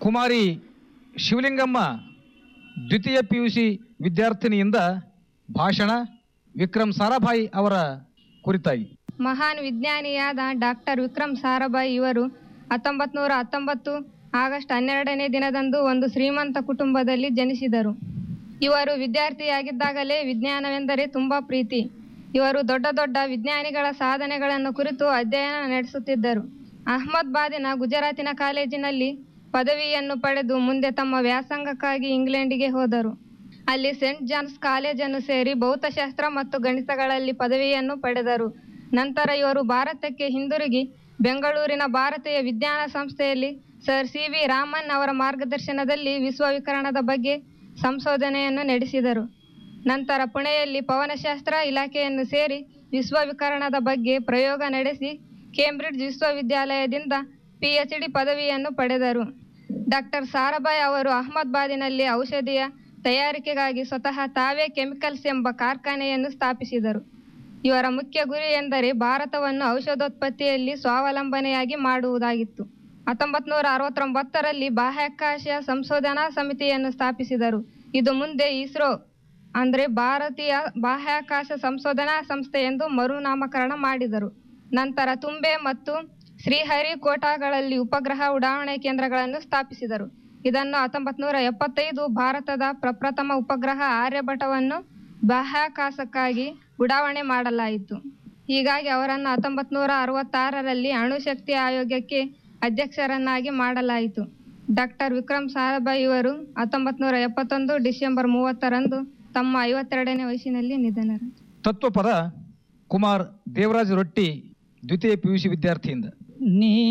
ಕುಮಾರಿ ಶಿವಲಿಂಗಮ್ಮ ದ್ವಿತೀಯ P U C ವಿದ್ಯಾರ್ಥಿನಿಯಿಂದ ಭಾಷಣ ವಿಕ್ರಮ್ ಸಾರಾಭಾಯಿ ಅವರ ಕುರಿತಾಗಿ ಮಹಾನ್ ವಿಜ್ಞಾನಿಯಾದ ಡಾಕ್ಟರ್ ವಿಕ್ರಮ್ ಸಾರಾಭಾಯಿ ಇವರು ಹತ್ತೊಂಬತ್ತು ನೂರ ಹತ್ತೊಂಬತ್ತು ಆಗಸ್ಟ್ ಹನ್ನೆರಡನೇ ದಿನದಂದು ಒಂದು ಶ್ರೀಮಂತ ಕುಟುಂಬದಲ್ಲಿ ಜನಿಸಿದರು ಇವರು ವಿದ್ಯಾರ್ಥಿಯಾಗಿದ್ದಾಗಲೇ ವಿಜ್ಞಾನವೆಂದರೆ ತುಂಬ ಪ್ರೀತಿ ಇವರು ದೊಡ್ಡ ದೊಡ್ಡ ವಿಜ್ಞಾನಿಗಳ ಸಾಧನೆಗಳನ್ನು ಕುರಿತು ಅಧ್ಯಯನ ನಡೆಸುತ್ತಿದ್ದರು ಅಹಮದಾಬಾದಿನ ಗುಜರಾತಿನ ಕಾಲೇಜಿನಲ್ಲಿ ಪದವಿಯನ್ನು ಪಡೆದು ಮುಂದೆ ತಮ್ಮ ವ್ಯಾಸಂಗಕ್ಕಾಗಿ ಇಂಗ್ಲೆಂಡಿಗೆ ಹೋದರು ಅಲ್ಲಿ ಸೆಂಟ್ ಜಾನ್ಸ್ ಕಾಲೇಜನ್ನು ಸೇರಿ ಭೌತಶಾಸ್ತ್ರ ಮತ್ತು ಗಣಿತಗಳಲ್ಲಿ ಪದವಿಯನ್ನು ಪಡೆದರು ನಂತರ ಇವರು ಭಾರತಕ್ಕೆ ಹಿಂದಿರುಗಿ ಬೆಂಗಳೂರಿನ ಭಾರತೀಯ ವಿಜ್ಞಾನ ಸಂಸ್ಥೆಯಲ್ಲಿ ಸರ್ ಸಿ ವಿ ರಾಮನ್ ಅವರ ಮಾರ್ಗದರ್ಶನದಲ್ಲಿ ವಿಶ್ವವಿಕರಣದ ಬಗ್ಗೆ ಸಂಶೋಧನೆಯನ್ನು ನಡೆಸಿದರು ನಂತರ ಪುಣೆಯಲ್ಲಿ ಪವನಶಾಸ್ತ್ರ ಇಲಾಖೆಯನ್ನು ಸೇರಿ ವಿಶ್ವವಿಕರಣದ ಬಗ್ಗೆ ಪ್ರಯೋಗ ನಡೆಸಿ ಕೇಂಬ್ರಿಡ್ಜ್ ವಿಶ್ವವಿದ್ಯಾಲಯದಿಂದ ಪಿ ಎಚ್ ಡಿ ಪದವಿಯನ್ನು ಪಡೆದರು ಡಾಕ್ಟರ್ ಸಾರಾಭಾಯ್ ಅವರು ಅಹಮದಾಬಾದಿನಲ್ಲಿ ಔಷಧಿಯ ತಯಾರಿಕೆಗಾಗಿ ಸ್ವತಃ ತಾವೇ ಕೆಮಿಕಲ್ಸ್ ಎಂಬ ಕಾರ್ಖಾನೆಯನ್ನು ಸ್ಥಾಪಿಸಿದರು ಇವರ ಮುಖ್ಯ ಗುರಿ ಎಂದರೆ ಭಾರತವನ್ನು ಔಷಧೋತ್ಪತ್ತಿಯಲ್ಲಿ ಸ್ವಾವಲಂಬನೆಯಾಗಿ ಮಾಡುವುದಾಗಿತ್ತು ಹತ್ತೊಂಬತ್ತು ನೂರ ಅರವತ್ತೊಂಬತ್ತರಲ್ಲಿ ಬಾಹ್ಯಾಕಾಶ ಸಂಶೋಧನಾ ಸಮಿತಿಯನ್ನು ಸ್ಥಾಪಿಸಿದರು ಇದು ಮುಂದೆ ಇಸ್ರೋ ಅಂದರೆ ಭಾರತೀಯ ಬಾಹ್ಯಾಕಾಶ ಸಂಶೋಧನಾ ಸಂಸ್ಥೆ ಎಂದು ಮರುನಾಮಕರಣ ಮಾಡಿದರು ನಂತರ ತುಂಬೆ ಮತ್ತು ಶ್ರೀಹರಿಕೋಟಾಗಳಲ್ಲಿ ಉಪಗ್ರಹ ಉಡಾವಣೆ ಕೇಂದ್ರಗಳನ್ನು ಸ್ಥಾಪಿಸಿದರು ಇದನ್ನು ಹತ್ತೊಂಬತ್ತು ನೂರ ಎಪ್ಪತ್ತೈದು ಭಾರತದ ಪ್ರಪ್ರಥಮ ಉಪಗ್ರಹ ಆರ್ಯಭಟವನ್ನು ಬಾಹ್ಯಾಕಾಶಕ್ಕಾಗಿ ಉಡಾವಣೆ ಮಾಡಲಾಯಿತು ಹೀಗಾಗಿ ಅವರನ್ನು ಹತ್ತೊಂಬತ್ತು ನೂರ ಅರವತ್ತಾರರಲ್ಲಿ ಅಣುಶಕ್ತಿ ಆಯೋಗಕ್ಕೆ ಅಧ್ಯಕ್ಷರನ್ನಾಗಿ ಮಾಡಲಾಯಿತು ಡಾಕ್ಟರ್ ವಿಕ್ರಮ್ ಸಾರಾಭಾಯಿ ಇವರು ಹತ್ತೊಂಬತ್ತು ನೂರ ಎಪ್ಪತ್ತೊಂದು ಡಿಸೆಂಬರ್ ಮೂವತ್ತರಂದು ತಮ್ಮ ಐವತ್ತೆರಡನೇ ವಯಸ್ಸಿನಲ್ಲಿ ನಿಧನರು ತತ್ವಪದ ಕುಮಾರ್ ದೇವರಾಜ್ ರೊಟ್ಟಿ ದ್ವಿತೀಯ ಪಿ ಯು ಸಿ ವಿದ್ಯಾರ್ಥಿಯಿಂದ ನೀ